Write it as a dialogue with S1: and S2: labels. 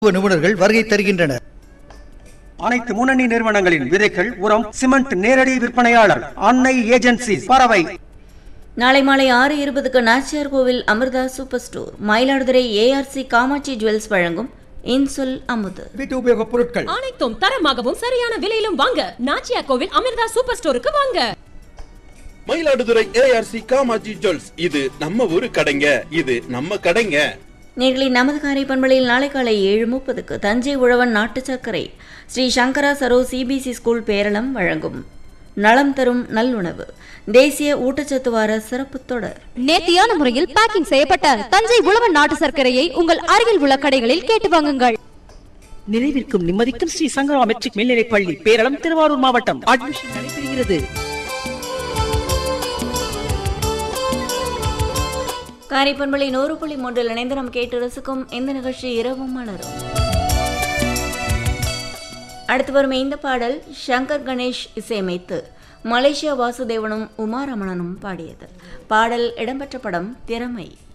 S1: மருத்துவ நிபுணர்கள் வருகை தருகின்றனர்
S2: அனைத்து முன்னணி நிறுவனங்களின் விதைகள் உரம் சிமெண்ட் நேரடி விற்பனையாளர் அன்னை ஏஜென்சி பறவை
S3: நாளை மாலை ஆறு இருபதுக்கு Nachiyar Koil Amirtha super store Mayiladuthurai ARC Kamatchi jewels வழங்கும் இன்சொல் அமுது
S4: வீட்டு உபயோகப் பொருட்கள்
S5: அனைத்தும் தரமாகவும் சரியான விலையிலும் வாங்க நாச்சியா கோவில் அமிர்தா சூப்பர் ஸ்டோருக்கு வாங்க
S6: மயிலாடுதுறை ஏஆர்சி காமாஜி ஜுவல்ஸ் இது நம்ம ஊரு கடைங்க இது நம்ம கடைங்க
S3: நேர்களின் நமது காரை பண்பலையில் நாளை காலை ஏழு முப்பதுக்கு தஞ்சை உழவன் நாட்டு சர்க்கரை ஸ்ரீ சங்கரா சரோ சிபிசி ஸ்கூல் பேரளம் வழங்கும் நலம் தரும் நல்லுணவு தேசிய ஊட்டச்சத்து வார சிறப்பு தொடர்
S7: நேர்த்தியான முறையில் பேக்கிங் செய்யப்பட்ட தஞ்சை உழவன் நாட்டு சர்க்கரையை உங்கள் அருகில் உள்ள கடைகளில் கேட்டு வாங்குங்கள்
S8: நிறைவிற்கும் நிம்மதிக்கும் ஸ்ரீ சங்கரா மெட்ரிக் மேல்நிலைப் பள்ளி பேரளம் திருவாரூர் மாவட்டம் அட்மிஷன் நடைபெறுகிறது
S3: காரை பண்பலை நூறு புள்ளி மூன்றில் இணைந்து நாம் கேட்டு ரசிக்கும் இந்த நிகழ்ச்சி இரவும் மலரும் அடுத்து வரும் இந்த பாடல் சங்கர் கணேஷ் இசையமைத்து மலேசியா வாசுதேவனும் உமாரமணனும் பாடியது பாடல் இடம்பெற்ற படம் திறமை